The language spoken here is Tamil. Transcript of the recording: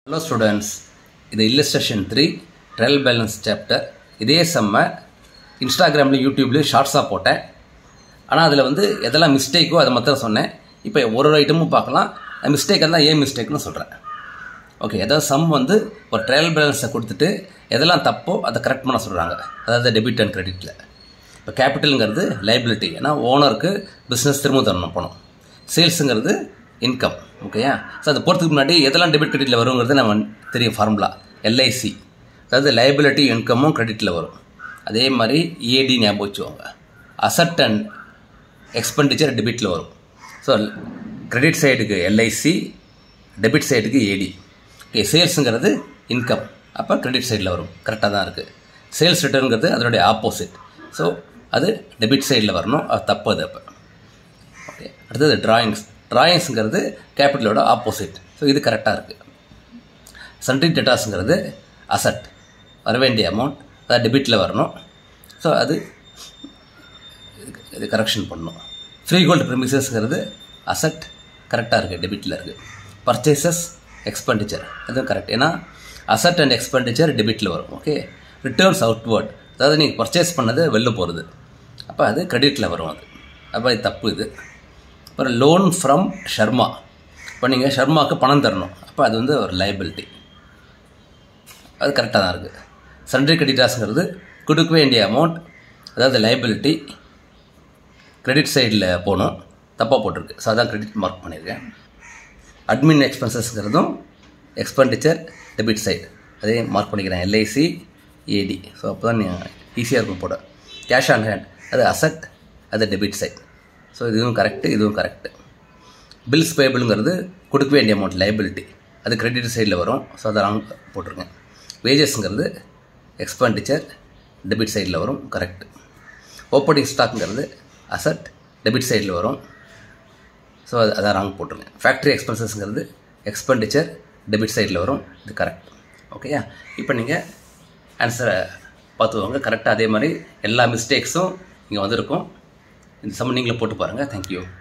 ஹலோ ஸ்டூடெண்ட்ஸ் இது illustration three trial balance chapter இதே செம்ம இன்ஸ்டாகிராம்லேயும் யூடியூப்லேயும் ஷார்ட்ஸாக போட்டேன் ஆனால் அதில் வந்து எதெல்லாம் மிஸ்டேக்கோ அதை மாத்திரம் சொன்னேன் இப்போ ஒரு ஒரு ஐட்டமும் பார்க்கலாம் மிஸ்டேக் இருந்தால் ஏன் மிஸ்டேக்னு சொல்கிறேன் ஓகே ஏதாவது சம் வந்து ஒரு ட்ரையல் பேலன்ஸை கொடுத்துட்டு எதெல்லாம் தப்போ அதை கரெக்ட் பண்ண சொல்கிறாங்க அதாவது டெபிட் அண்ட் கிரெடிட்டில் இப்போ கேபிட்டலுங்கிறது லைபிலிட்டி ஏன்னா ஓனருக்கு பிஸ்னஸ் திரும்ப தரணும் பணம் சேல்ஸுங்கிறது இன்கம் ஓகேயா ஸோ அதை போகிறதுக்கு முன்னாடி எதெல்லாம் டெபிட் கிரெடிட்டில் வருங்கிறது நம்ம தெரியும் ஃபார்முலா எல்ஐசி அதாவது லைபிலிட்டி இன்கமும் கிரெடிட்டில் வரும் அதே மாதிரி ஏடி ஞாபகம் வச்சுக்கோங்க அசட் அண்ட் எக்ஸ்பெண்டிச்சர் டெபிட்டில் வரும் ஸோ கிரெடிட் சைடுக்கு எல்ஐசி டெபிட் சைடுக்கு ஏடி ஓகே சேல்ஸுங்கிறது இன்கம் அப்போ கிரெடிட் சைடில் வரும் கரெக்டாக தான் இருக்குது சேல்ஸ் ரிட்டர்னுங்கிறது அதனுடைய ஆப்போசிட் ஸோ அது டெபிட் சைடில் வரணும் அது தப்பு அது அப்போ ஓகே அடுத்தது ட்ராயிங்ஸ் ட்ராயிங்ஸுங்கிறது கேபிட்டலோட ஆப்போசிட் ஸோ இது கரெக்டாக இருக்குது சன்ட்ரி டெட்டாஸுங்கிறது அசட் வர வேண்டிய அமௌண்ட் அதாவது டெபிட்டில் வரணும் ஸோ அது இது கரெக்ஷன் பண்ணணும் ஃப்ரீ கோல்டு ப்ரிமிசஸ்ங்கிறது அசட் கரெக்டாக இருக்குது டெபிட்டில் இருக்குது பர்ச்சேசஸ் எக்ஸ்பெண்டிச்சர் அதுவும் கரெக்ட் ஏன்னா அசட் அண்ட் எக்ஸ்பெண்டிச்சர் டெபிட்டில் வரும் ஓகே ரிட்டர்ன்ஸ் அவுட்வர்ட் அதாவது நீங்கள் பர்ச்சேஸ் பண்ணது வெளில போகிறது அப்போ அது கிரெடிட்டில் வரும் அது அப்போ இது தப்பு இது அப்புறம் லோன் ஃப்ரம் ஷர்மா இப்போ நீங்கள் ஷர்மாவுக்கு பணம் தரணும் அப்போ அது வந்து ஒரு லைபிலிட்டி அது கரெக்டாக தான் இருக்குது சன்ட்ரி கிரெடிட்டாஸுங்கிறது கொடுக்க வேண்டிய அமௌண்ட் அதாவது லைபிலிட்டி கிரெடிட் சைடில் போகணும் தப்பாக போட்டிருக்கு ஸோ அதான் கிரெடிட் மார்க் பண்ணியிருக்கேன் அட்மின் எக்ஸ்பென்சஸ்ங்கிறதும் எக்ஸ்பெண்டிச்சர் டெபிட் சைடு அதே மார்க் பண்ணிக்கிறேன் எல்ஐசி ஏடி ஸோ அப்போ தான் ஈஸியாக இருக்கும் போட கேஷ் ஆன் ஹேண்ட் அது அசட் அது டெபிட் சைட் ஸோ இதுவும் கரெக்டு இதுவும் கரெக்டு பில்ஸ் பேபிளுங்கிறது கொடுக்க வேண்டிய அமௌண்ட் லைபிலிட்டி அது கிரெடிட் சைடில் வரும் ஸோ அதை ராங் போட்டிருக்கேன் வேஜஸ்ங்கிறது எக்ஸ்பெண்டிச்சர் டெபிட் சைடில் வரும் கரெக்ட் ஓப்பனிங் ஸ்டாக்குங்கிறது அசட் டெபிட் சைடில் வரும் ஸோ அது அதான் ராங் போட்டிருங்க ஃபேக்ட்ரி எக்ஸ்பென்சஸ்ங்கிறது எக்ஸ்பெண்டிச்சர் டெபிட் சைடில் வரும் இது கரெக்ட் ஓகேயா இப்போ நீங்கள் ஆன்சரை பார்த்துக்கோங்க கரெக்டாக அதே மாதிரி எல்லா மிஸ்டேக்ஸும் இங்கே வந்திருக்கும் இந்த சம்ம நீங்களே போட்டு பாருங்கள் தேங்க்யூ